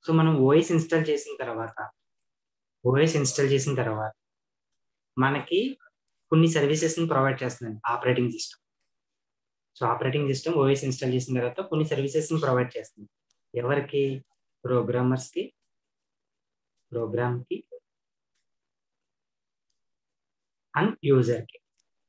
So మనం OS install చేసిన తర్వాత ఓఎస్ ఇన్స్టాల్ చేసిన తర్వాత మనకి కొన్ని సర్వీసెస్ ని ప్రొవైడ్ చేస్తుంది operating system so operating system OS install చేసిన తర్వాత కొన్ని సర్వీసెస్ ని ప్రొవైడ్ చేస్తుంది ఎవరికి ప్రోగ్రామర్స్ కి ప్రోగ్రామ్ కి అండ్ యూజర్ కి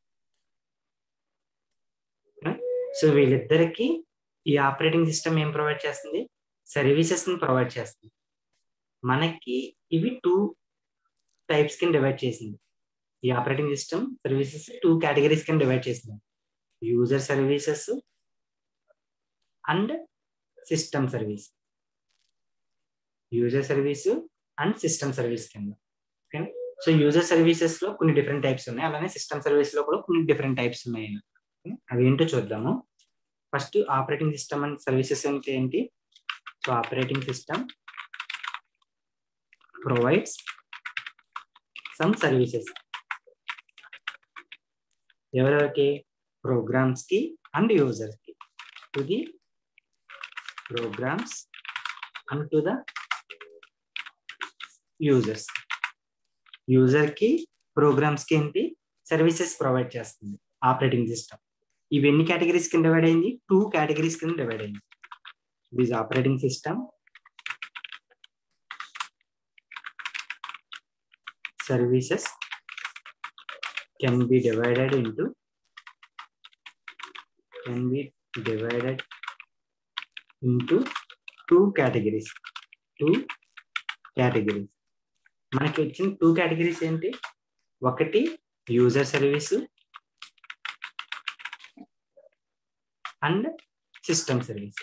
సో వీళ్ళిద్దరికి ఈ ఆపరేటింగ్ సిస్టమ్ ఏం ప్రొవైడ్ చేస్తుంది సర్వీసెస్ ని ప్రొవైడ్ చేస్తుంది మనకి ఇవి టూ టైప్స్ కింద డివైడ్ చేసింది ఈ operating system services two categories కింద డివైడ్ చేసింది user services and system service user service and system service కింద ఓకే సో యూజర్ సర్వీసెస్ లో కొన్ని డిఫరెంట్ టైప్స్ ఉన్నాయి అలానే సిస్టమ్ సర్వీస్ లో కూడా కొన్ని డిఫరెంట్ టైప్స్ ఉన్నాయి అవి ఏంటో చూద్దాము first operating system and services అంటే ఏంటి so operating system provides some services ఎవరెవరికి ప్రోగ్రామ్స్ కి అండ్ యూజర్స్ కి to the programs and to the users user కి ప్రోగ్రామ్స్ కి ఏంటి సర్వీసెస్ ప్రొవైడ్ చేస్తుంది ఆపరేటింగ్ సిస్టమ్ ఇవి ఎన్ని కేటగిరీస్ కింద డివైడ్ అయింది టూ కేటగిరీస్ కింద డివైడ్ అయింది this operating system services can be divided into can be divided into two categories two categories మనకి వచ్చిన టూ కేటగిరీస్ ఏంటి ఒకటి user service and system service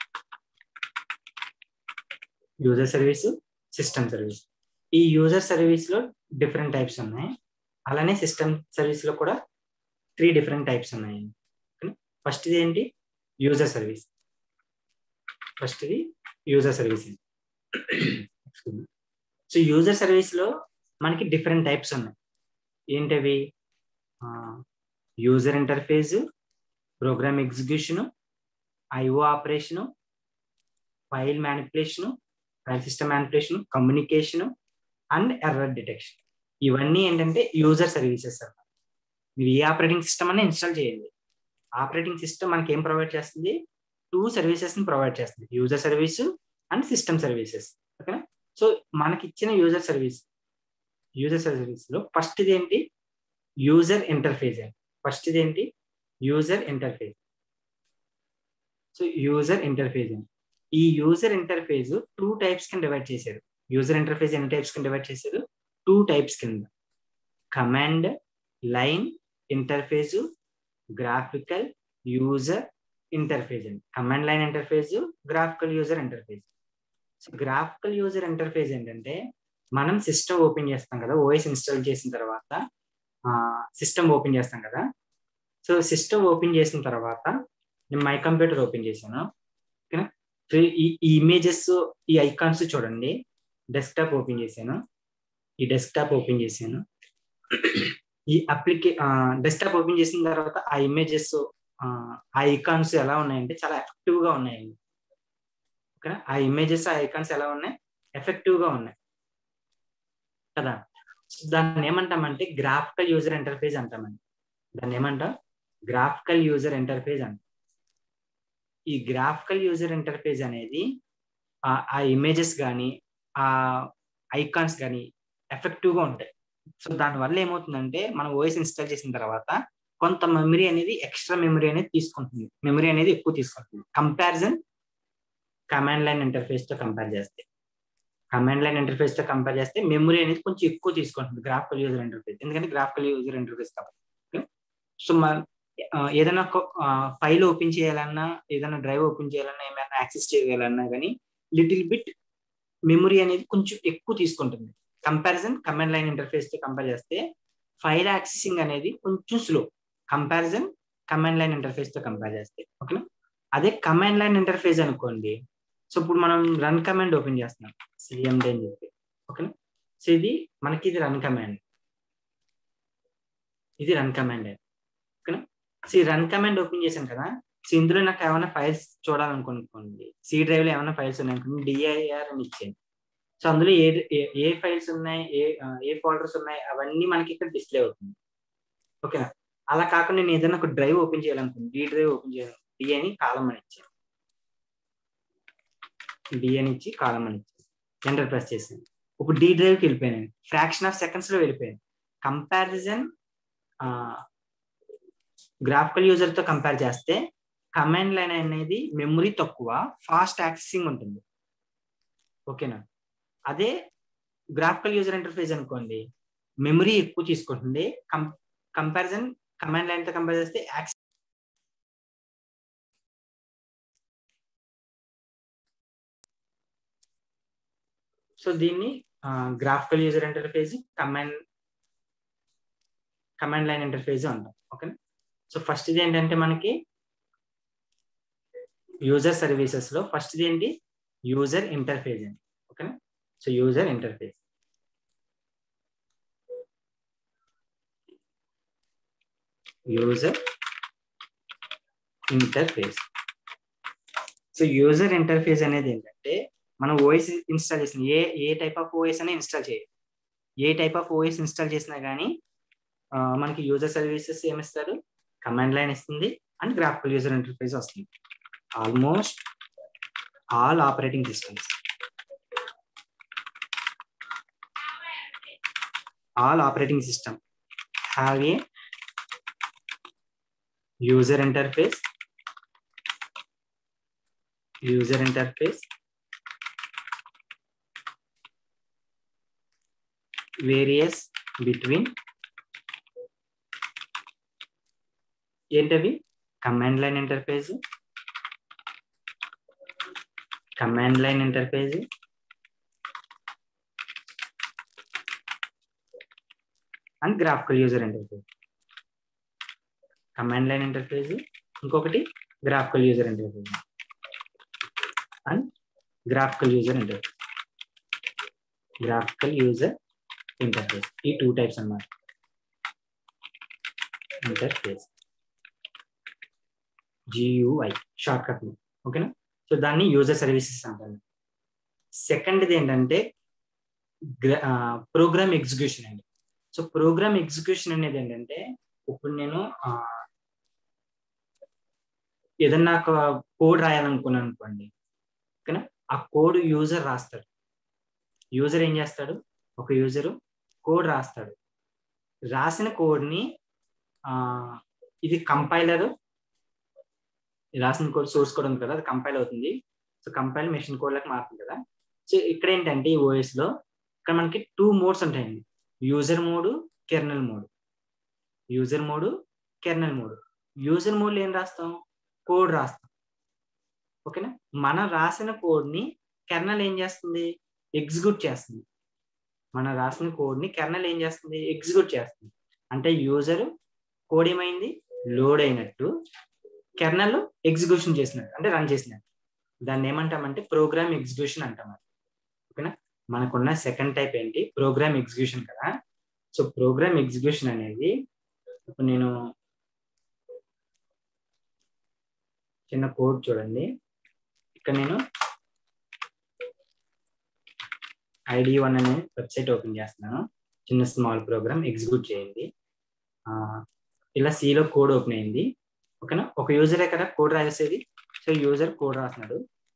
user service system service ఈ user service లో different types ఉన్నాయి అలానే system service లో కూడా త్రీ డిఫరెంట్ టైప్స్ ఉన్నాయి ఫస్ట్ ఇది ఏంటి యూజర్ సర్వీస్ ఫస్ట్ ఇది user service so user service లో మనకి డిఫరెంట్ టైప్స్ ఉన్నాయి ఏంటవి user interface program execution IO operation file manipulation file system manipulation communication and error detection ఇవన్నీ ఏంటంటే యూజర్ సర్వీసెస్ అన్నమాట మీరు ఏ ఆపరేటింగ్ సిస్టమ్ అని ఇన్స్టాల్ చేయండి ఆపరేటింగ్ సిస్టమ్ మనకి ఏం ప్రొవైడ్ చేస్తుంది టూ సర్వీసెస్ ని ప్రొవైడ్ చేస్తుంది user service and system services ఓకేనా సో మనకి ఇచ్చిన యూజర్ సర్వీస్ యూజర్ సర్వీస్ లో ఫస్ట్ ఇది ఏంటి యూజర్ ఇంటర్ఫేస్ ఫస్ట్ ఇది ఏంటి user interface so user interface ఈ యూజర్ ఇంటర్ఫేస్ టూ టైప్స్ కింద డివైడ్ చేశారు యూజర్ ఇంటర్ఫేస్ ఎన్ని టైప్స్ కింద డివైడ్ చేశారు టూ టైప్స్ కింద command line interface graphical user interface అండి command line interface graphical user interface so graphical user interface ఏంటంటే మనం సిస్టమ్ ఓపెన్ చేస్తాం కదా ఓఎస్ ఇన్స్టాల్ చేసిన తర్వాత సిస్టమ్ ఓపెన్ చేస్తాం కదా సో సిస్టమ్ ఓపెన్ చేసిన తర్వాత నేను మై కంప్యూటర్ ఓపెన్ చేశాను ఓకేనా ఈ ఇమేజెస్ ఈ ఐకాన్స్ చూడండి డెస్క్టాప్ ఓపెన్ చేశాను ఈ డెస్క్టాప్ ఓపెన్ చేశాను ఈ అప్లికే డెస్క్టాప్ ఓపెన్ చేసిన తర్వాత ఆ ఇమేజెస్ ఆ ఐకాన్స్ ఎలా ఉన్నాయంటే చాలా ఎఫెక్టివ్ గా ఉన్నాయండి ఓకేనా ఆ ఇమేజెస్ ఆ ఐకాన్స్ ఎలా ఉన్నాయి ఎఫెక్టివ్ గా ఉన్నాయి కదా దాన్ని ఏమంటామంటే గ్రాఫికల్ యూజర్ ఇంటర్ఫేస్ అంటామండి దాన్ని ఏమంటాం గ్రాఫికల్ యూజర్ ఇంటర్ఫేస్ అంట ఈ గ్రాఫికల్ యూజర్ ఇంటర్ఫేస్ అనేది ఆ ఇమేజెస్ కానీ ఆ ఐకాన్స్ కానీ ఎఫెక్టివ్ గా ఉంటాయి సో దానివల్ల ఏమవుతుందంటే మనం ఓఎస్ ఇన్స్టాల్ చేసిన తర్వాత కొంత మెమరీ అనేది ఎక్స్ట్రా మెమరీ అనేది తీసుకుంటుంది మెమరీ అనేది ఎక్కువ తీసుకుంటుంది కంపారిజన్ కమాండ్ లైన్ ఇంటర్ఫేస్ తో కంపేర్ చేస్తే కమాండ్ లైన్ ఇంటర్ఫేస్ తో కంపేర్ చేస్తే మెమరీ అనేది కొంచెం ఎక్కువ తీసుకుంటుంది గ్రాఫికల్ యూజర్ ఇంటర్ఫేస్ ఎందుకంటే గ్రాఫికల్ యూజర్ ఇంటర్ఫేస్ కాబట్టి సో మన ఏదైనా ఫైల్ ఓపెన్ చేయాలన్నా ఏదైనా డ్రైవ్ ఓపెన్ చేయాలన్నా ఏమైనా యాక్సెస్ చేయాలన్నా కానీ లిటిల్ బిట్ మెమరీ అనేది కొంచెం ఎక్కువ తీసుకుంటుంది కంపారిజన్ కమాండ్ లైన్ ఇంటర్ఫేస్ తో కంపేర్ చేస్తే ఫైల్ యాక్సెసింగ్ అనేది కొంచెం slow comparison command line interface తో కంపేర్ చేస్తే ఓకేనా అదే కమాండ్ లైన్ ఇంటర్ఫేస్ అనుకోండి సో ఇప్పుడు మనం రన్ కమాండ్ ఓపెన్ చేస్తున్నాం సిఎండి అని చెప్పి ఓకేనా సో ఇది మనకి ఇది రన్ కమాండ్ ఇది రన్ కమాండ్ ఓకేనా సో ఈ రన్ కమాండ్ ఓపెన్ చేశాం కదా సో ఇందులో నాకు ఏమైనా ఫైల్స్ చూడాలనుకోండి సి డ్రైవ్ లో ఏమైనా ఫైల్స్ ఉన్నాయనుకోండి డిఐఆర్ అని ఇచ్చాను సో అందులో ఏ ఏ- ఏ ఫైల్స్ ఉన్నాయి ఏ ఆ, ఏ ఫోల్డర్స్ ఉన్నాయి అవన్నీ మనకి ఇక్కడ డిస్ప్లే అవుతుంది ఓకేనా అలా కాకుండా నేను ఏదైనా ఒక డ్రైవ్ ఓపెన్ చేయాలనుకోండి డి డ్రైవ్ ఓపెన్ చేయాలి డి అని కాలం అని ఇచ్చాను డి అని ఇచ్చి కాలం అని ఇచ్చాను ఎంటర్ ప్రెస్ చేశాను ఇప్పుడు డి డ్రైవ్కి వెళ్ళిపోయాను ఫ్రాక్షన్ ఆఫ్ సెకండ్స్ లో వెళ్ళిపోయాను కంపారిజన్ గ్రాఫికల్ యూజర్ తో కంపేర్ చేస్తే కమాండ్ లైన్ అనేది మెమరీ తక్కువ ఫాస్ట్ యాక్సెసింగ్ ఉంటుంది ఓకేనా అదే గ్రాఫికల్ యూజర్ ఇంటర్ఫేస్ అనుకోండి మెమరీ ఎక్కువ తీసుకుంటుంది కంపారిజన్ కమాండ్ లైన్ తో కంపేర్ చేస్తే యాక్సెస్ సో దీన్ని graphical user interface command command line interface అంటాం ఓకేనా సో ఫస్ట్ ఇది ఏంటంటే మనకి యూజర్ సర్వీసెస్ లో ఫస్ట్ ఇది ఏంటి యూజర్ ఇంటర్ఫేస్ అండి ఓకేనా so user interface user interface so user interface అనేది ఏంటంటే మనం ఓఎస్ ఇన్స్టాల్ చేసిన ఏ ఏ టైప్ ఆఫ్ ఓఎస్ అని ఇన్స్టాల్ చేయాలి ఏ టైప్ ఆఫ్ ఓఎస్ ఇన్స్టాల్ చేసినా కానీ మనకి యూజర్ సర్వీసెస్ ఏమిస్తారు కమాండ్ లైన్ ఇస్తుంది అండ్ గ్రాఫికల్ యూజర్ ఇంటర్ఫేస్ వస్తుంది almost all operating systems all operating system have a user interface user interface various between ఏంటవి command line interface command line interface and graphical user interface command line interface ఇంకొకటి graphical user interface and graphical user interface graphical user interface ఈ two types అన్నమాట interface GUI shortcut ఓకేనా so దాన్ని user services అంటారు సెకండ్ది ఏంటంటే program execution అండి so program execution అనేది ఏంటంటే ఇప్పుడు నేను ఆ, ఏదన్నా ఒక కోడ్ రాయాలనుకున్నాను అనుకోండి ఓకేనా ఆ కోడ్ యూజర్ రాస్తాడు యూజర్ ఏం చేస్తాడు ఒక యూజరు కోడ్ రాస్తాడు రాసిన కోడ్ని ఇది కంపైలర్ రాసిన కోడ్ సోర్స్ కోడ్ ఉంది కదా అది కంపైల్ అవుతుంది సో కంపైల్ మెషిన్ కోడ్ లకు మారుతుంది కదా సో ఇక్కడ ఏంటంటే ఈ ఓఎస్ లో ఇక్కడ మనకి టూ మోడ్స్ ఉంటాయండి user mode kernel mode user mode kernel mode user mode ఏం రాస్తాం కోడ్ రాస్తాం ఓకేనా మనం రాసిన కోడ్ ని కెర్నల్ ఏం చేస్తుంది ఎగ్జిక్యూట్ చేస్తుంది మనం రాసిన కోడ్ ని కెర్నల్ ఏం చేస్తుంది ఎగ్జిక్యూట్ చేస్తుంది అంటే యూజర్ కోడ్ ఏమైంది లోడ్ అయినట్టు కెర్నల్ ఎగ్జిక్యూషన్ చేసినట్టు అంటే రన్ చేసినట్టు దాన్ని ఏమంటామంటే ప్రోగ్రామ్ ఎగ్జిక్యూషన్ అంటాం ఓకేనా మనకున్న సెకండ్ టైప్ ఏంటి ప్రోగ్రామ్ ఎగ్జిక్యూషన్ కదా సో ప్రోగ్రామ్ ఎగ్జిక్యూషన్ అనేది ఇప్పుడు నేను చిన్న కోడ్ చూడండి ఇక్కడ నేను ఐడి వన్ అనే వెబ్సైట్ ఓపెన్ చేస్తున్నాను చిన్న స్మాల్ ప్రోగ్రామ్ ఎగ్జిక్యూట్ చేయండి ఆ, ఇలా సిలో కోడ్ ఓపెన్ అయింది ఓకేనా ఒక యూజరే కదా కోడ్ రాసేది సో యూజర్ కోడ్ రాస్తున్నాడు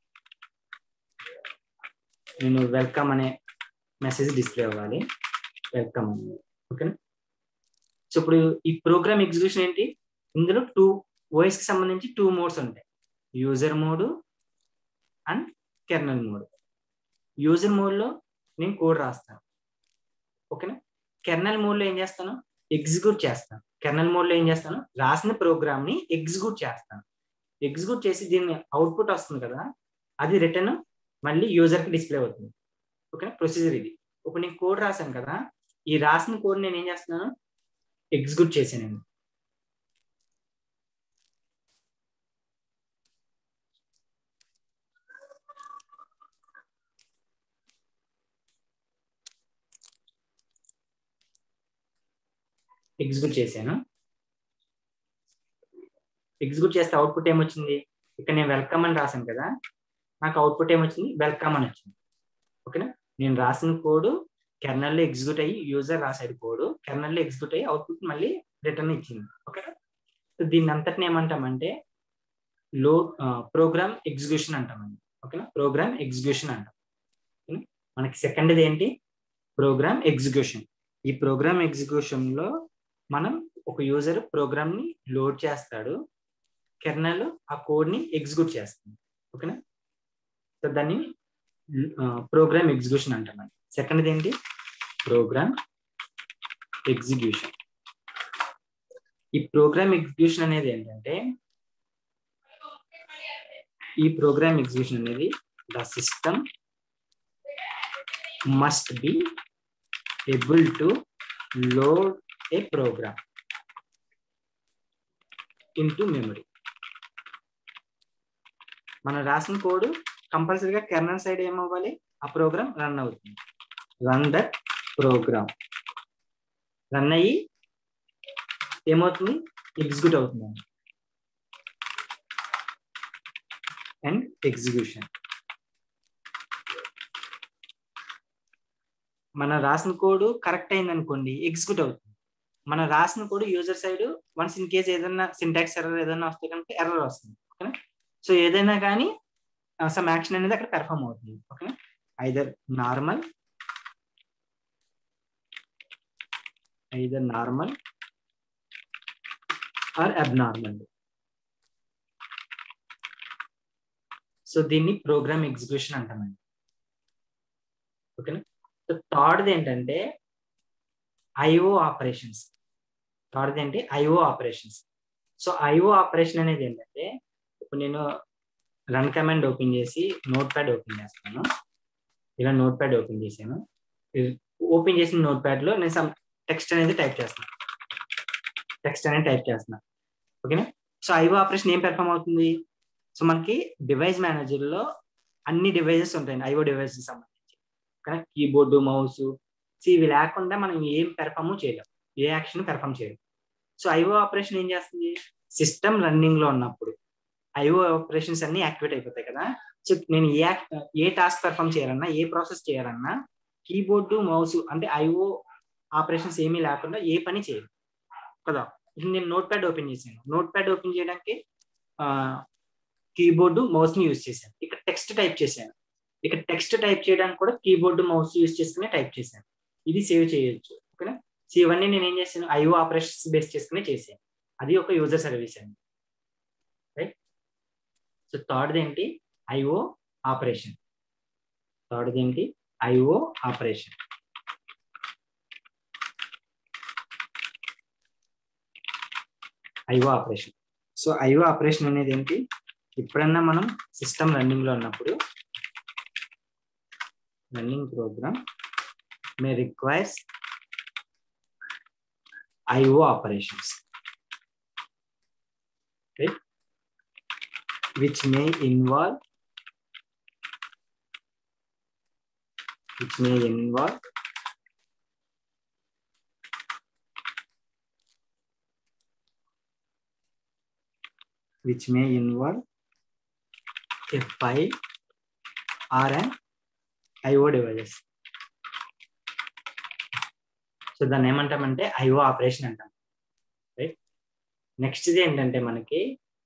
నేను వెల్కమ్ అనే మెసేజ్ డిస్ప్లే అవ్వాలి వెల్కమ్ అని ఓకేనా సో ఇప్పుడు ఈ ప్రోగ్రామ్ ఎగ్జిక్యూషన్ ఏంటి ఇందులో టూ వాయిస్ కి సంబంధించి టూ మోడ్స్ ఉంటాయి user mode and kernel mode user mode లో నేను కోడ్ రాస్తాను ఓకేనా కెర్నల్ మోడ్ లో ఏం చేస్తాను ఎగ్జిక్యూట్ చేస్తాను కెర్నల్ మోడ్ లో ఏం చేస్తాను రాసిన ప్రోగ్రామ్ ని ఎగ్జిక్యూట్ చేస్తాను ఎగ్జిక్యూట్ చేసి దీన్ని అవుట్పుట్ వస్తుంది కదా అది రిటర్న్ మళ్ళీ యూజర్ కి డిస్ప్లే అవుతుంది ఓకేనా ప్రొసీజర్ ఇది ఇప్పుడు నేను కోడ్ రాశాను కదా ఈ రాసిన కోడ్ నేను ఏం చేస్తున్నాను ఎగ్జిక్యూట్ చేశాను ఎగ్జిక్యూట్ చేశాను ఎగ్జిక్యూట్ చేస్తే అవుట్పుట్ ఏమొచ్చింది ఇక్కడ నేను వెల్కమ్ అని రాశాను కదా నాకు అవుట్పుట్ ఏమొచ్చింది వెల్కమ్ అని వచ్చింది ఓకేనా నేను రాసిన కోడ్ కెర్నల్లో ఎగ్జిక్యూట్ అయ్యి యూజర్ రాసాడు కోడ్ కెర్నల్లో ఎగ్జిక్యూట్ అయ్యి అవుట్పుట్ మళ్ళీ రిటర్న్ ఇచ్చింది ఓకేనా సో దీన్ని అంతటిని ఏమంటామంటే లో ప్రోగ్రామ్ ఎగ్జిక్యూషన్ అంటామండి ఓకేనా ప్రోగ్రామ్ ఎగ్జిక్యూషన్ అంటాం మనకి సెకండ్ది ఏంటి ప్రోగ్రామ్ ఎగ్జిక్యూషన్ ఈ ప్రోగ్రామ్ ఎగ్జిక్యూషన్ లో మనం ఒక యూజర్ ప్రోగ్రామ్ ని లోడ్ చేస్తాడు కెర్నల్ ఆ కోడ్ ని ఎగ్జిక్యూట్ చేస్తుంది ఓకేనా సో దాన్ని ప్రోగ్రామ్ ఎగ్జిక్యూషన్ అంటామండి సెకండ్ది ఏంటి ప్రోగ్రామ్ ఎగ్జిక్యూషన్ ఈ ప్రోగ్రామ్ ఎగ్జిక్యూషన్ అనేది ఏంటంటే ఈ ప్రోగ్రామ్ ఎగ్జిక్యూషన్ అనేది the system must be able to load a program into memory మనం రాసిన కోడ్ కంపల్సరీగా కెర్నల్ సైడ్ ఏమవ్వాలి ఆ ప్రోగ్రామ్ రన్ అవుతుంది రన్ దట్ ప్రోగ్రామ్ రన్ అయ్యి ఏమవుతుంది ఎగ్జిక్యూట్ అవుతుంది అండ్ ఎగ్జిక్యూషన్ మనం రాసిన కోడ్ కరెక్ట్ అయింది అనుకోండి ఎగ్జిక్యూట్ అవుతుంది మనం రాసిన code user side once in case ఏదైనా సింటాక్స్ ఎర్రర్ ఏదైనా వస్తే కనుక ఎర్రర్ వస్తుంది ఓకేనా సో ఏదైనా కానీ సమ్ యాక్షన్ అనేది అక్కడ పెర్ఫామ్ అవుతుంది ఓకేనా either normal either normal or abnormal so దీన్ని ప్రోగ్రామ్ ఎగ్జిక్యూషన్ అంటామండి ఓకేనా సో థర్డ్ది ఏంటంటే ఐఓ ఆపరేషన్స్ థర్డ్ది ఏంటి IO operations so IO operation అనేది ఏంటంటే ఇప్పుడు నేను రన్ కమాండ్ ఓపెన్ చేసి నోట్ ప్యాడ్ ఓపెన్ చేస్తాను ఇలా నోట్ ప్యాడ్ ఓపెన్ చేశాను ఓపెన్ చేసిన నోట్ ప్యాడ్ లో నేను సమ్ టెక్స్ట్ అనేది టైప్ చేస్తాను టెక్స్ట్ అనేది టైప్ చేస్తున్నాను ఓకేనా సో ఐఓ ఆపరేషన్ ఏం పెర్ఫామ్ అవుతుంది సో మనకి డివైస్ మేనేజర్ లో అన్ని డివైజెస్ ఉంటాయి ఐఓ డివైజెస్ సంబంధించి కానీ కీబోర్డు మౌస్ సో ఇవి లేకుండా మనం ఏం పెర్ఫామ్ చేయలేం ఏ యాక్షన్ పెర్ఫామ్ చేయలేం సో ఐఓ ఆపరేషన్ ఏం చేస్తుంది సిస్టమ్ రన్నింగ్ లో ఉన్నప్పుడు ఐఓ ఆపరేషన్స్ అన్ని యాక్టివేట్ అయిపోతాయి కదా సో నేను ఏ ఏ టాస్క్ పెర్ఫామ్ చేయాలన్నా ఏ ప్రాసెస్ చేయాలన్నా కీబోర్డు మౌస్ అంటే ఐఓ ఆపరేషన్స్ ఏమీ లేకుండా ఏ పని చేయదు కదా ఇప్పుడు నేను నోట్ ప్యాడ్ ఓపెన్ చేశాను నోట్ ప్యాడ్ ఓపెన్ చేయడానికి కీబోర్డు మౌస్ ని యూజ్ చేశాను ఇక్కడ టెక్స్ట్ టైప్ చేశాను ఇక్కడ టెక్స్ట్ టైప్ చేయడానికి కూడా కీబోర్డు మౌస్ యూజ్ చేసుకుని టైప్ చేశాను ఇది సేవ్ చేయొచ్చు ఓకేనా సో ఇవన్నీ నేను ఏం చేశాను ఐఓ ఆపరేషన్స్ బేస్ చేసుకుని చేశాను అది ఒక యూజర్ సర్వీస్ అండి రైట్ సో థర్డ్ ఏంటి ఐఓ ఆపరేషన్ థర్డ్ ఏంటి IO operation IO operation so IO operation అనేది ఏంటి ఎప్పుడన్నా మనం సిస్టమ్ రన్నింగ్ లో ఉన్నప్పుడు running program may requires IO operations which may involve which may involve which may involve a file or an IO devices. So దాన్ని ఏమంటామంటే IO operation అంటాం right next ఇది ఏంటంటే మనకి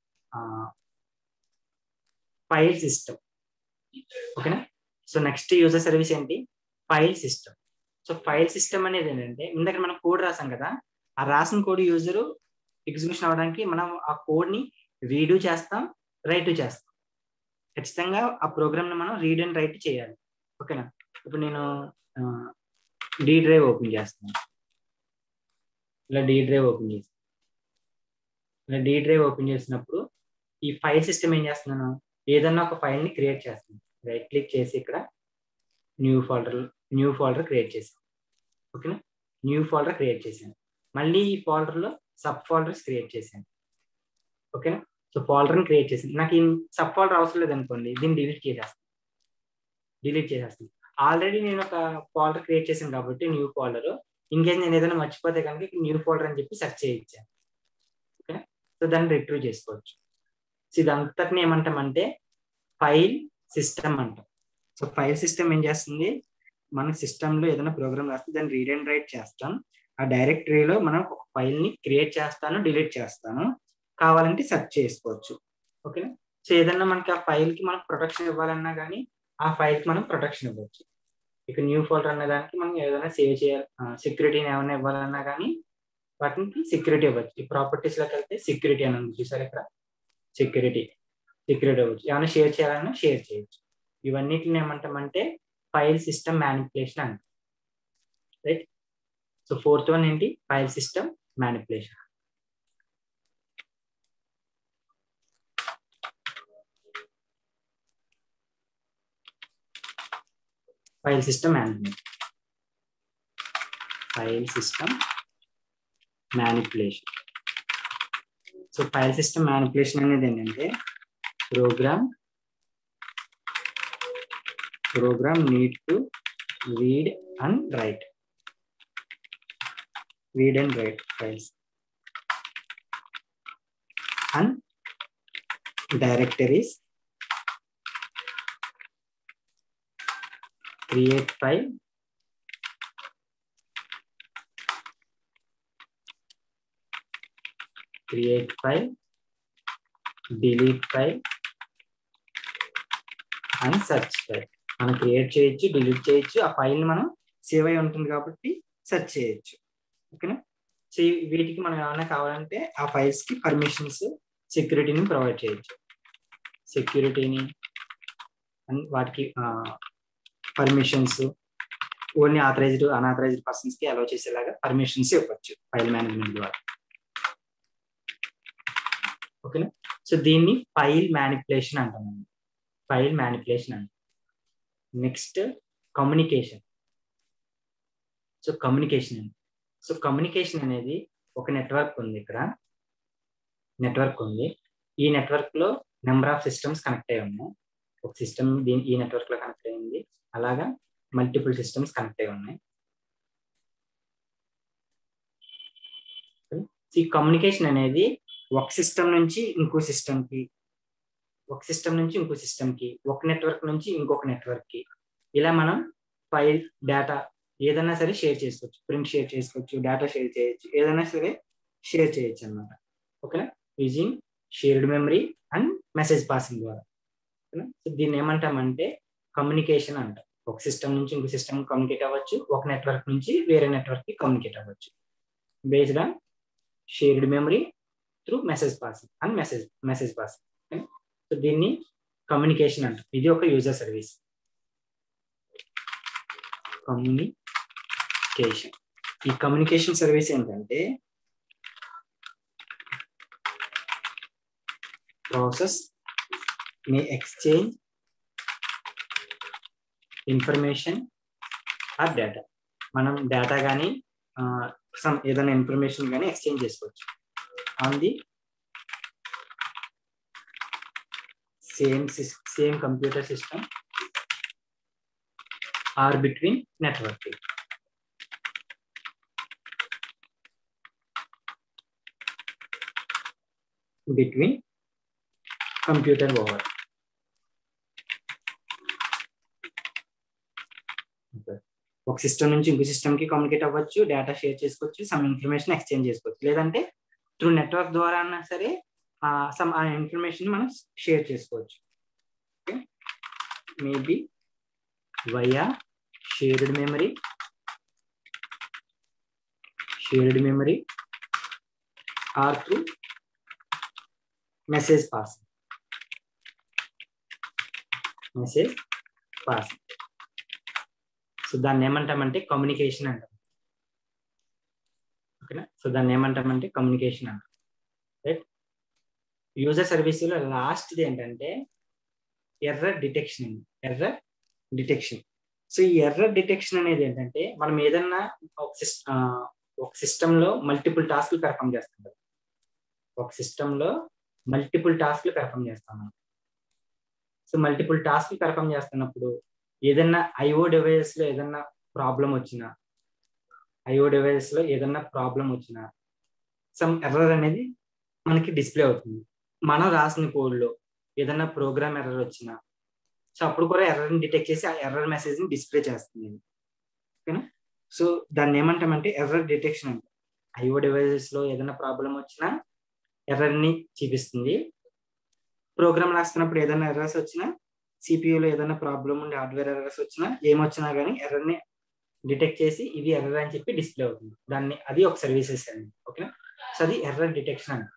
ఫైల్ సిస్టమ్ ఓకేనా సో నెక్స్ట్ యూజర్ సర్వీస్ ఏంటి file system so file system అనేది ఏంటంటే ఇందాక మనం కోడ్ రాసాం కదా ఆ రాసిన కోడ్ యూజరు ఎగ్జిక్యూషన్ అవ్వడానికి మనం ఆ కోడ్ ని రీడూ చేస్తాం రైట్ చేస్తాం ఖచ్చితంగా ఆ ప్రోగ్రామ్ ని మనం రీడ్ అండ్ రైట్ చేయాలి ఓకేనా ఇప్పుడు నేను డి డ్రైవ్ ఓపెన్ చేస్తాను ఇలా డి డ్రైవ్ ఓపెన్ చేస్తాను ఇలా డి డ్రైవ్ ఓపెన్ చేసినప్పుడు ఈ ఫైల్ సిస్టమ్ ఏం చేస్తున్నాను ఏదన్నా ఒక ఫైల్ ని క్రియేట్ చేస్తాను రైట్ క్లిక్ చేసి ఇక్కడ new folder new folder create చేసాను ఓకేనా న్యూ ఫోల్డర్ క్రియేట్ చేశాను మళ్ళీ ఈ ఫోల్డర్ లో సబ్ ఫోల్డర్స్ క్రియేట్ చేశాను ఓకేనా సో ఫోల్డర్ని క్రియేట్ చేసింది నాకు ఈ సబ్ ఫోల్డర్ అవసరం లేదు అనుకోండి దీన్ని డిలీట్ చేసేస్తాను డిలీట్ చేసేస్తాను ఆల్రెడీ నేను ఒక ఫోల్డర్ క్రియేట్ చేశాను కాబట్టి న్యూ ఫోల్డర్ ఇంకేం నేను ఏదైనా మర్చిపోతే కనుక న్యూ ఫోల్డర్ అని చెప్పి సెర్చ్ చేయించాను ఓకే సో దాన్ని రిట్రీవ్ చేసుకోవచ్చు సో ఇదంతటిని ఏమంటామంటే ఫైల్ సిస్టమ్ అంటాం సో ఫైల్ సిస్టమ్ ఏం చేస్తుంది మన సిస్టంలో ఏదైనా ప్రోగ్రామ్ రాస్తే దాన్ని రీడ్ అండ్ రైట్ చేస్తాం ఆ డైరెక్టరీలో మనం ఒక ఫైల్ ని క్రియేట్ చేస్తాను డిలీట్ చేస్తాను కావాలంటే సెర్చ్ చేసుకోవచ్చు ఓకేనా సో ఏదన్నా మనకి ఆ ఫైల్ కి మనకు ప్రొటెక్షన్ ఇవ్వాలన్నా కానీ ఆ ఫైల్ కి మనం ప్రొటెక్షన్ ఇవ్వచ్చు ఇక న్యూ ఫోల్డర్ అనే దానికి మనం ఏదైనా సేవ్ చేయాలి సెక్యూరిటీని ఏమైనా ఇవ్వాలన్నా కానీ వాటికి సెక్యూరిటీ ఇవ్వచ్చు ఈ ప్రాపర్టీస్ లోకి వెళ్తే సెక్యూరిటీ అని ఉంది చూసారు ఇక్కడ సెక్యూరిటీ సెక్యూరిటీ ఇవ్వచ్చు ఏమైనా షేర్ చేయాలన్నా షేర్ చేయొచ్చు ఇవన్నిటిని ఏమంటామంటే ఫైల్ సిస్టమ్ మ్యానిపులేషన్ అంట రైట్ సో ఫోర్త్ వన్ ఏంటి file system manipulation file system management file system manipulation so file system manipulation అనేది ఏంటంటే program program need to read and write read and write files and directories create file create file delete file and search file మనం create చేయొచ్చు delete చేయొచ్చు ఆ file మనం save అయి ఉంటుంది కాబట్టి సెర్చ్ చేయొచ్చు ఓకేనా సో వీటికి మనం ఏమైనా కావాలంటే ఆ ఫైల్స్ కి పర్మిషన్స్ సెక్యూరిటీని ప్రొవైడ్ చేయొచ్చు సెక్యూరిటీని అండ్ వాటికి permissions only authorized unauthorized persons కి అలౌ చేసేలాగా పర్మిషన్స్ ఇవ్వచ్చు ఫైల్ మేనేజ్మెంట్ ద్వారా ఓకేనా సో దీన్ని ఫైల్ మ్యానిపులేషన్ అంటాం ఫైల్ మ్యానిపులేషన్ అంట నెక్స్ట్ కమ్యూనికేషన్ సో కమ్యూనికేషన్ అండి సో కమ్యూనికేషన్ అనేది ఒక నెట్వర్క్ ఉంది ఇక్కడ నెట్వర్క్ ఉంది ఈ నెట్వర్క్ లో నెంబర్ ఆఫ్ సిస్టమ్స్ కనెక్ట్ అయి ఉన్నాయి ఒక సిస్టమ్ దీని ఈ నెట్వర్క్ లో కనెక్ట్ అయింది అలాగా మల్టిపుల్ సిస్టమ్స్ కనెక్ట్ అయి ఉన్నాయి ఈ కమ్యూనికేషన్ అనేది ఒక సిస్టమ్ నుంచి ఇంకో సిస్టమ్ కి ఒక సిస్టమ్ నుంచి ఇంకో సిస్టమ్ కి ఒక నెట్వర్క్ నుంచి ఇంకొక నెట్వర్క్ కి ఇలా మనం ఫైల్ డేటా ఏదైనా సరే షేర్ చేసుకోవచ్చు ప్రింట్ షేర్ చేసుకోవచ్చు డేటా షేర్ చేయొచ్చు ఏదైనా సరే షేర్ చేయొచ్చు అనమాట ఓకేనా using shared memory and message passing ద్వారా సో దీన్ని ఏమంటామంటే కమ్యూనికేషన్ అంట ఒక సిస్టమ్ నుంచి ఇంకో సిస్టమ్ కమ్యూనికేట్ అవ్వచ్చు ఒక నెట్వర్క్ నుంచి వేరే నెట్వర్క్ కి కమ్యూనికేట్ అవ్వచ్చు based on shared memory through message passing and message message passing so దీన్ని కమ్యూనికేషన్ అంట ఇది ఒక యూజర్ సర్వీస్ కమ్యూనికేషన్ ఈ కమ్యూనికేషన్ సర్వీస్ ఏంటంటే process may exchange information or data మనం డేటా కానీ సమ్ ఏదైనా ఇన్ఫర్మేషన్ కానీ ఎక్స్చేంజ్ చేసుకోవచ్చు on the same same computer system or between network between computer over ఒక సిస్టమ్ నుంచి ఇంకో సిస్టమ్ కి కమ్యూనికేట్ అవ్వచ్చు డేటా షేర్ చేసుకోవచ్చు సమ్ ఇన్ఫర్మేషన్ ఎక్స్చేంజ్ చేసుకోవచ్చు లేదంటే త్రూ నెట్వర్క్ ద్వారా అన్నా సరే సమ్ ఆ ఇన్ఫర్మేషన్ మనం షేర్ చేసుకోవచ్చు maybe via shared memory shared memory or through message passing message passing so దాన్ని ఏమంటామంటే కమ్యూనికేషన్ అంటాం ఓకేనా సో దాన్ని ఏమంటామంటే కమ్యూనికేషన్ అంటాం రైట్ యూజర్ సర్వీస్లో లాస్ట్ది ఏంటంటే error detection error detection so ఈ ఎర్రర్ డిటెక్షన్ అనేది ఏంటంటే మనం ఏదన్నా ఒక ఒక సిస్టంలో మల్టిపుల్ టాస్క్లు పెర్ఫామ్ చేస్తాం కదా ఒక సిస్టంలో మల్టిపుల్ టాస్క్లు పెర్ఫామ్ చేస్తాం సో మల్టిపుల్ టాస్క్లు పెర్ఫామ్ చేస్తున్నప్పుడు ఏదన్నా ఐఓ డివైస్ లో ఏదన్నా ప్రాబ్లం వచ్చినా ఐఓ డివైస్ లో ఏదన్నా ప్రాబ్లం వచ్చినా సమ్ ఎర్రర్ అనేది మనకి డిస్ప్లే అవుతుంది మనం రాసిన కోడ్లో ఏదైనా ప్రోగ్రామ్ ఎర్రర్ వచ్చినా సో అప్పుడు కూడా ఎర్రర్ని డిటెక్ట్ చేసి ఆ ఎర్రర్ మెసేజ్ని డిస్ప్లే చేస్తుంది ఓకేనా సో దాన్ని ఏమంటామంటే ఎర్రర్ డిటెక్షన్ అంటే ఐఓ డివైజెస్లో ఏదైనా ప్రాబ్లం వచ్చినా ఎర్రర్ని చూపిస్తుంది ప్రోగ్రామ్ రాస్తున్నప్పుడు ఏదైనా ఎర్రర్స్ వచ్చినా సిపియూలో ఏదైనా ప్రాబ్లం ఉండి హార్డ్వేర్ ఎర్రర్స్ వచ్చినా ఏమొచ్చినా కానీ ఎర్రర్ని డిటెక్ట్ చేసి ఇది ఎర్రర్ అని చెప్పి డిస్ప్లే అవుతుంది దాన్ని అది ఒక సర్వీసెస్ అండి ఓకేనా సో అది ఎర్రర్ డిటెక్షన్ అండి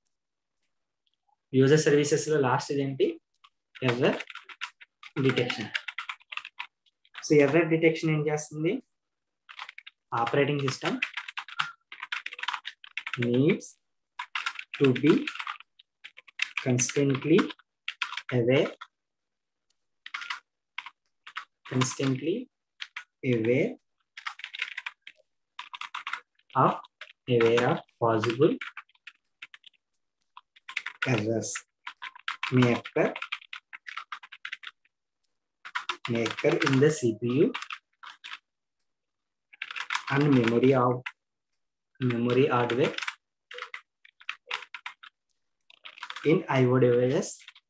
యూజర్ సర్వీసెస్ లో లాస్ట్ ఇదేంటి error detection so error detection ఏం చేస్తుంది operating system needs to be constantly aware constantly aware of aware of possible errors may occur may occur in the CPU and memory of memory hardware in IO devices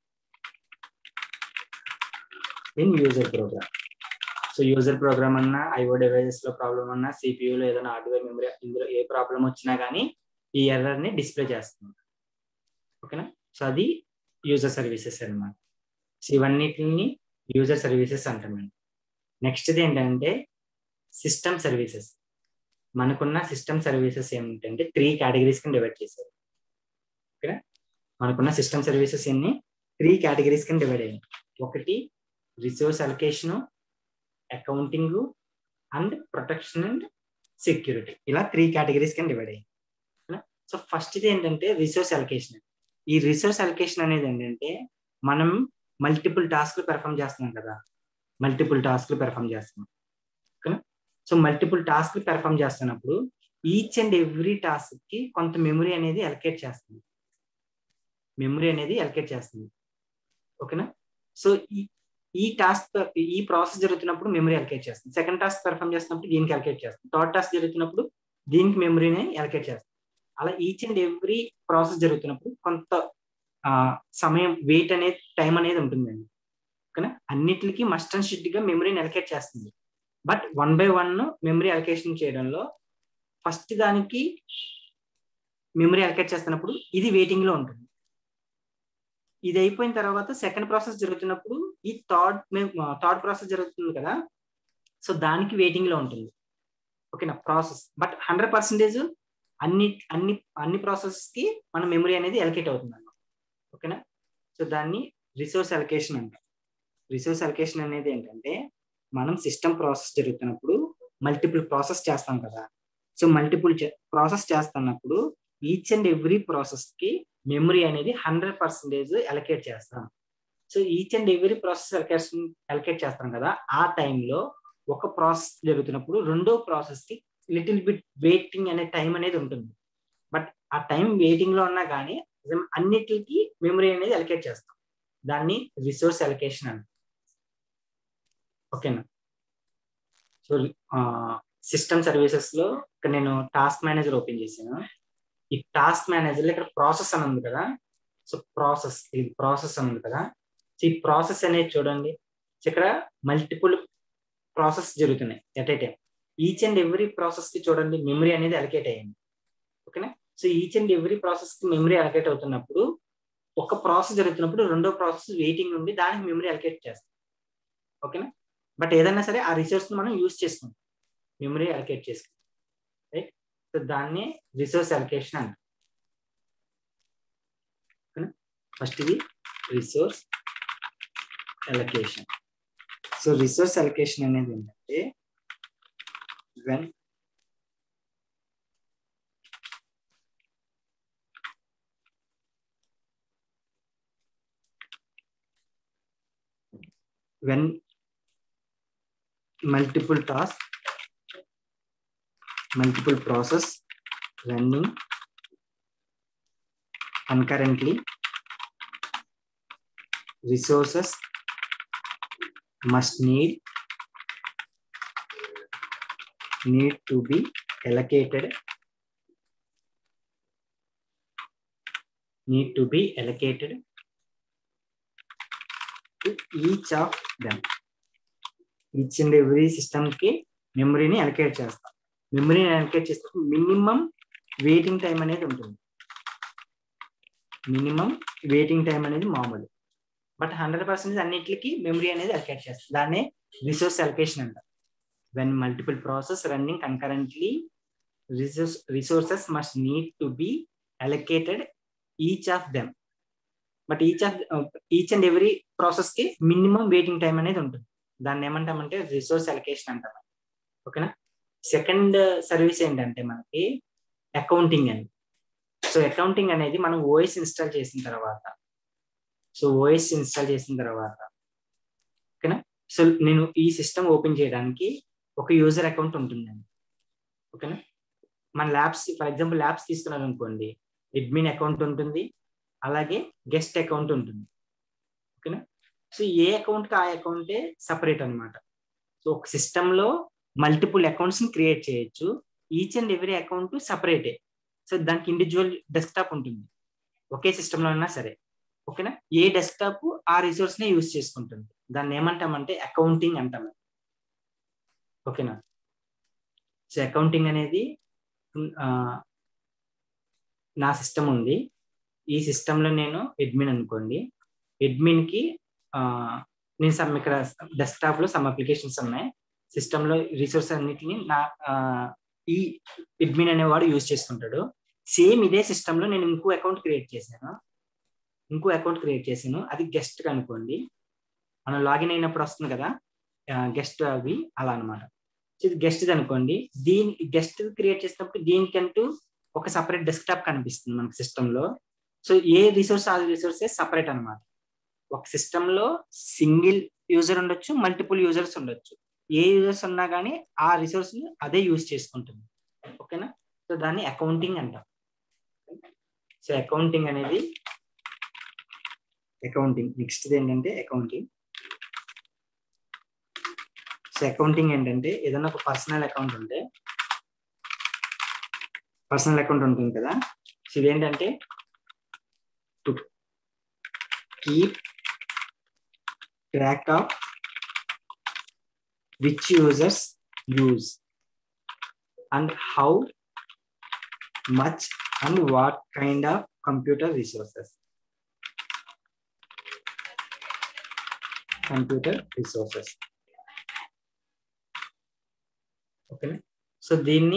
in user program. So user program అన్నా IO devices లో problem అన్నా CPU లో ఏదైనా hardware memory ఇందులో ఏ problem వచ్చినా కానీ ఈ error ని డిస్ప్లే చేస్తుంది ఓకేనా సో అది యూజర్ సర్వీసెస్ అన్నమాట సో ఇవన్నిటిని యూజర్ సర్వీసెస్ అంటామండి నెక్స్ట్ ఏంటంటే సిస్టమ్ సర్వీసెస్ మనకున్న సిస్టమ్ సర్వీసెస్ ఏమిటంటే త్రీ కేటగిరీస్ కింద డివైడ్ చేశారు ఓకేనా మనకున్న సిస్టమ్ సర్వీసెస్ ఎన్ని త్రీ కేటగిరీస్ కింద డివైడ్ అయ్యాయి ఒకటి resource allocation accounting and protection and security ఇలా త్రీ కేటగిరీస్ కింద డివైడ్ అయ్యాయి సో ఫస్ట్ ఇది ఏంటంటే రిసోర్స్ అలొకేషన్ ఈ రిసోర్స్ అలొకేషన్ అనేది ఏంటంటే మనం మల్టిపుల్ టాస్క్లు పెర్ఫామ్ చేస్తున్నాం కదా మల్టిపుల్ టాస్క్లు పెర్ఫామ్ చేస్తున్నాం ఓకేనా సో మల్టిపుల్ టాస్క్లు పెర్ఫామ్ చేస్తున్నప్పుడు ఈచ్ అండ్ ఎవ్రీ టాస్క్ కి కొంత మెమరీ అనేది అలొకేట్ చేస్తుంది మెమరీ అనేది అలొకేట్ చేస్తుంది ఓకేనా సో ఈ ఈ టాస్క్ ఈ ప్రాసెస్ జరుగుతున్నప్పుడు మెమరీ అలొకేట్ చేస్తుంది సెకండ్ టాస్క్ పెర్ఫామ్ చేస్తున్నప్పుడు దీనికి అలొకేట్ చేస్తుంది థర్డ్ టాస్క్ జరుగుతున్నప్పుడు దీనికి మెమరీని అలొకేట్ చేస్తుంది అలా ఈచ్ అండ్ ఎవ్రీ ప్రాసెస్ జరుగుతున్నప్పుడు కొంత సమయం వెయిట్ అనేది టైం అనేది ఉంటుందండి ఓకేనా అన్నిటికి మస్ట్ అండ్ షిడ్ గా మెమరీని అలొకేట్ చేస్తుంది but one by one memory allocation చేయడంలో ఫస్ట్ దానికి మెమరీ అలొకేట్ చేస్తున్నప్పుడు ఇది వెయిటింగ్ లో ఉంటుంది ఇది అయిపోయిన తర్వాత సెకండ్ ప్రాసెస్ జరుగుతున్నప్పుడు ఈ థర్డ్ థర్డ్ ప్రాసెస్ జరుగుతుంది కదా సో దానికి వెయిటింగ్ లో ఉంటుంది ఓకేనా ప్రాసెస్ బట్ హండ్రెడ్ పర్సెంటేజ్ అన్ని అన్ని అన్ని ప్రాసెస్ కి మన మెమరీ అనేది అలకేట్ అవుతుంది అన్నమాట ఓకేనా సో దాన్ని రిసోర్స్ అలొకేషన్ అంటాం రిసోర్స్ అలొకేషన్ అనేది ఏంటంటే మనం సిస్టమ్ ప్రాసెస్ జరుగుతున్నప్పుడు మల్టిపుల్ ప్రాసెస్ చేస్తాం కదా సో మల్టిపుల్ ప్రాసెస్ చేస్తున్నప్పుడు ఈచ్ అండ్ ఎవ్రీ ప్రాసెస్ కి మెమరీ అనేది హండ్రెడ్ పర్సెంటేజ్ అలకేట్ చేస్తాం so each and every process allocation allocate చేస్తాం కదా ఆ టైంలో ఒక ప్రాసెస్ జరుగుతున్నప్పుడు రెండో ప్రాసెస్ కి లిటిల్ బిట్ వెయిటింగ్ అనే టైం అనేది ఉంటుంది బట్ ఆ టైం వెయిటింగ్ లో ఉన్నా కానీ అన్నిటికి మెమరీ అనేది అలకేట్ చేస్తాం దాన్ని రిసోర్స్ అలొకేషన్ అంట ఓకేనా సో సిస్టమ్ సర్వీసెస్ లో ఇక్కడ నేను టాస్క్ మేనేజర్ ఓపెన్ చేశాను ఈ టాస్క్ మేనేజర్ ఇక్కడ ప్రాసెస్ అని ఉంది కదా సో ప్రాసెస్ ఇది ప్రాసెస్ అని ఉంది కదా సో ఈ ప్రాసెస్ అనేది చూడండి ఇక్కడ మల్టిపుల్ ప్రాసెస్ జరుగుతున్నాయి at a time each and every process కి చూడండి మెమరీ అనేది అలకేట్ అయ్యింది ఓకేనా so each and every process కి మెమరీ అలకేట్ అవుతున్నప్పుడు ఒక ప్రాసెస్ జరుగుతున్నప్పుడు రెండో ప్రాసెస్ వెయిటింగ్ ఉండి దానికి మెమరీ అలకేట్ చేస్తాం ఓకేనా బట్ ఏదైనా సరే ఆ రిసోర్స్ మనం యూజ్ చేసుకుంటాం మెమరీ అలకేట్ చేసుకుంటాం రైట్ సో దాన్ని రిసోర్స్ అలొకేషన్ అంట ఫస్ట్ ఇది resource allocation so resource allocation అనేది ఏంటంటే when when multiple tasks multiple process running concurrently resources must need need to be allocated need to be allocated to each of them each and every system కి మెమరీని allocate చేస్తాం మెమరీని allocate చేసినప్పుడు minimum waiting time అనేది ఉంటుంది minimum waiting time అనేది మామూలు but hundred percentage అన్నిటికి మెమరీ అనేది అలకేట్ చేస్తుంది దాన్నే రిసోర్స్ అలొకేషన్ అంట when multiple process running concurrently resource resources must need to be allocated each of them but each of each and every process కి minimum waiting time అనేది ఉంటుంది దాన్ని ఏమంటామంటే రిసోర్స్ అలొకేషన్ అంటాం ఓకేనా సెకండ్ సర్వీస్ ఏంటంటే మనకి అకౌంటింగ్ అని సో అకౌంటింగ్ అనేది మనం ఓఎస్ ఇన్స్టాల్ చేసిన తర్వాత సో ఓఎస్ ఇన్స్టాల్ చేసిన తర్వాత ఓకేనా సో నేను ఈ సిస్టమ్ ఓపెన్ చేయడానికి ఒక యూజర్ అకౌంట్ ఉంటుందండి ఓకేనా మన ల్యాబ్స్ ఫర్ ఎగ్జాంపుల్ ల్యాబ్స్ తీసుకున్నారు అనుకోండి అడ్మిన్ అకౌంట్ ఉంటుంది అలాగే గెస్ట్ అకౌంట్ ఉంటుంది ఓకేనా సో ఏ అకౌంట్కి ఆ అకౌంటే సపరేట్ అనమాట సో ఒక సిస్టంలో మల్టిపుల్ అకౌంట్స్ని క్రియేట్ చేయొచ్చు ఈచ్ అండ్ ఎవ్రీ అకౌంట్ సపరేటే సో దానికి ఇండివిజువల్ డెస్క్టాప్ ఉంటుంది ఒకే సిస్టంలో ఉన్నా సరే ఓకేనా ఏ డెస్క్టాప్ ఆ రిసోర్స్ని యూజ్ చేసుకుంటుంది దాన్ని ఏమంటామంటే అకౌంటింగ్ అంటాం ఓకేనా సో అకౌంటింగ్ అనేది నా సిస్టమ్ ఉంది ఈ సిస్టంలో నేను అడ్మిన్ అనుకోండి అడ్మిన్కి నేను సమ్ ఇక్కడ డెస్క్టాప్లో సమ్ అప్లికేషన్స్ ఉన్నాయి సిస్టంలో రిసోర్స్ అన్నిటిని నా ఈ అడ్మిన్ అనేవాడు యూజ్ చేసుకుంటాడు సేమ్ ఇదే సిస్టంలో నేను ఇంకో అకౌంట్ క్రియేట్ చేశాను ఇంకో అకౌంట్ క్రియేట్ చేశాను అది గెస్ట్ అనుకోండి మనం లాగిన్ అయినప్పుడు వస్తుంది కదా గెస్ట్ అవి అలా అనమాట ఇది గెస్ట్ అనుకోండి దీని గెస్ట్ క్రియేట్ చేసినప్పుడు దీనికంటూ ఒక సపరేట్ డెస్క్టాప్ కనిపిస్తుంది మనకి సిస్టంలో సో ఏ రిసోర్స్ ఆ రిసోర్సెస్ సపరేట్ అనమాట ఒక సిస్టంలో సింగిల్ యూజర్ ఉండొచ్చు మల్టిపుల్ యూజర్స్ ఉండొచ్చు ఏ యూజర్స్ ఉన్నా కానీ ఆ రిసోర్స్ అదే యూజ్ చేసుకుంటుంది ఓకేనా సో దాన్ని అకౌంటింగ్ అంటాం సో అకౌంటింగ్ అనేది అకౌంటింగ్ నెక్స్ట్ ఏంటంటే అకౌంటింగ్ సో అకౌంటింగ్ ఏంటంటే ఏదైనా ఒక పర్సనల్ అకౌంట్ ఉంటే పర్సనల్ అకౌంట్ ఉంటుంది కదా సో ఇదేంటంటే to keep track of which users use and how much and what kind of computer resources computer resources okay so దీన్ని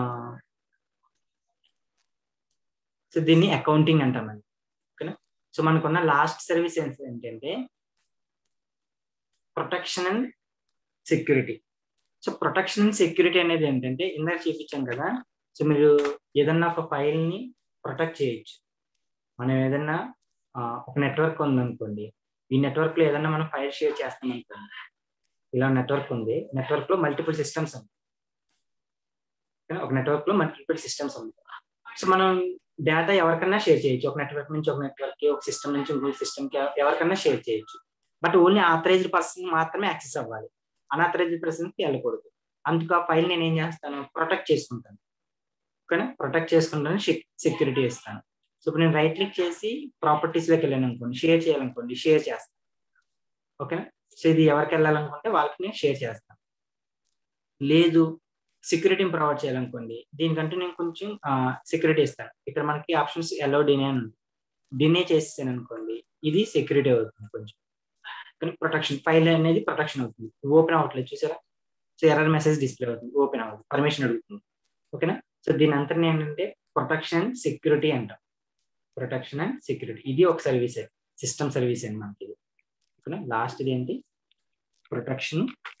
సో దీన్ని అకౌంటింగ్ అంటామండి ఓకేనా సో మనకున్న లాస్ట్ సర్వీస్ ఏంటంటే protection and security so protection and security అనేది ఏంటంటే ఇందాక చూపించాం కదా సో మీరు ఏదన్నా ఒక ఫైల్ని ప్రొటెక్ట్ చేయొచ్చు మనం ఏదన్నా ఒక నెట్వర్క్ ఉందనుకోండి ఈ నెట్వర్క్ లో ఏదన్నా మనం ఫైల్ షేర్ చేస్తాం అనుకోండి ఇలా నెట్వర్క్ ఉంది నెట్వర్క్ లో మల్టిపుల్ సిస్టమ్స్ ఉంది ఒక నెట్వర్క్ లో మల్టిపుల్ సిస్టమ్స్ ఉంది సో మనం డేటా ఎవరికన్నా షేర్ చేయొచ్చు ఒక నెట్వర్క్ నుంచి ఒక నెట్వర్క్ కి ఒక సిస్టమ్ నుంచి ఇంకొక సిస్టమ్ కి ఎవరికన్నా షేర్ చేయొచ్చు బట్ ఓన్లీ ఆథరైజ్డ్ పర్సన్ మాత్రమే యాక్సెస్ అవ్వాలి అనాథరైజ్డ్ పర్సన్ కి వెళ్ళకూడదు అందుకు ఆ ఫైల్ నేను ఏం చేస్తాను ప్రొటెక్ట్ చేసుకుంటాను ఓకేనా ప్రొటెక్ట్ చేసుకుంటాను సెక్యూరిటీ ఇస్తాను సో ఇప్పుడు నేను రైట్ క్లిక్ చేసి ప్రాపర్టీస్ లోకి వెళ్ళాను అనుకోండి షేర్ చేయాలనుకోండి షేర్ చేస్తాను ఓకేనా సో ఇది ఎవరికి వెళ్ళాలనుకుంటే వాళ్ళకి నేను షేర్ చేస్తాను లేదు సెక్యూరిటీని ప్రొవైడ్ చేయాలనుకోండి దీనికంటే నేను కొంచెం సెక్యూరిటీ ఇస్తాను ఇక్కడ మనకి ఆప్షన్స్ ఎల్లో డినే అని ఉంది డినే చేసేసాను అనుకోండి ఇది సెక్యూరిటీ అవుతుంది కొంచెం కానీ ప్రొటెక్షన్ ఫైల్ అనేది ప్రొటెక్షన్ అవుతుంది ఓపెన్ అవ్వట్లేదు చూసారా సో ఎర్రర్ మెసేజ్ డిస్ప్లే అవుతుంది ఓపెన్ అవుతుంది పర్మిషన్ అడుగుతుంది ఓకేనా సో దీని అంతా ఏంటంటే ప్రొటెక్షన్ సెక్యూరిటీ అంటాం ప్రొటెక్షన్ అండ్ సెక్యూరిటీ ఇది ఒక సర్వీస్ సిస్టమ్ సర్వీస్ అండి మనకి ఇది ఓకేనా లాస్ట్ ఇది ఏంటి protection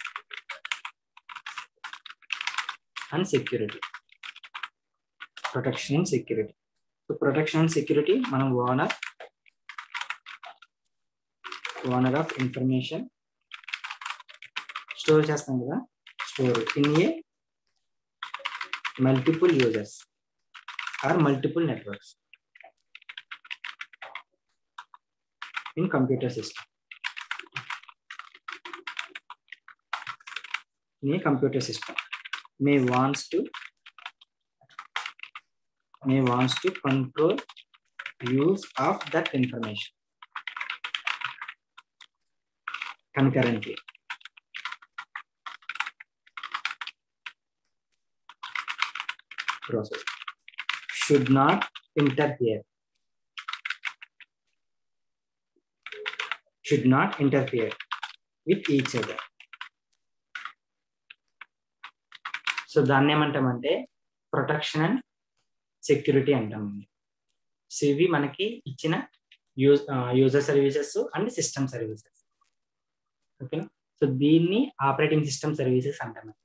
and security protection and security so protection and security మనం owner owner of information store చేస్తాం కదా store in a multiple users or multiple networks in computer system. In a computer system, may wants to may wants to control use of that information concurrently. Process should not interfere. Should not interfere with each other. So దాన్ని ఏమంటామంటే protection and security అంటామండి so ఇవి మనకి ఇచ్చిన use user services and system services ఓకేనా so దీన్ని operating system services అంటాం